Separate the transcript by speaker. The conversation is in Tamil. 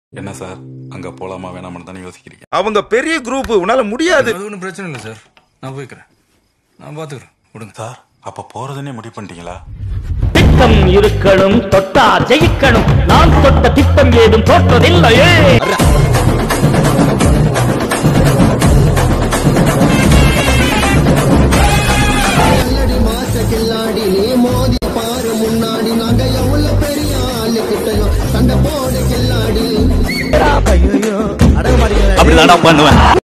Speaker 1: என்ன சார் அங்க போலாமா வேணாமான்னு தானே யோசிக்கிறீங்க
Speaker 2: அவங்க பெரிய குரூப் உன்னால முடியாது
Speaker 3: அது ஒன்றும் பிரச்சனை இல்லை சார் நான் போய்க்கிறேன் நான் பார்த்துக்கிறேன் விடுங்க
Speaker 1: சார் அப்ப போறதுன்னே முடிவு பண்ணிட்டீங்களா
Speaker 4: திட்டம் இருக்கணும் தொட்டார் ஜெயிக்கணும் நான் தொட்ட திட்டம் ஏதும் தோற்றதில்லையே
Speaker 5: கல்லடி மாச கில்லாடி நீ மோதி பாரு முன்னாடி நாங்க எவ்வளவு பெரிய ஆளு கிட்டையும் சண்டை போடு கில்லாடி
Speaker 4: அப்படிதான் பண்ணுவேன்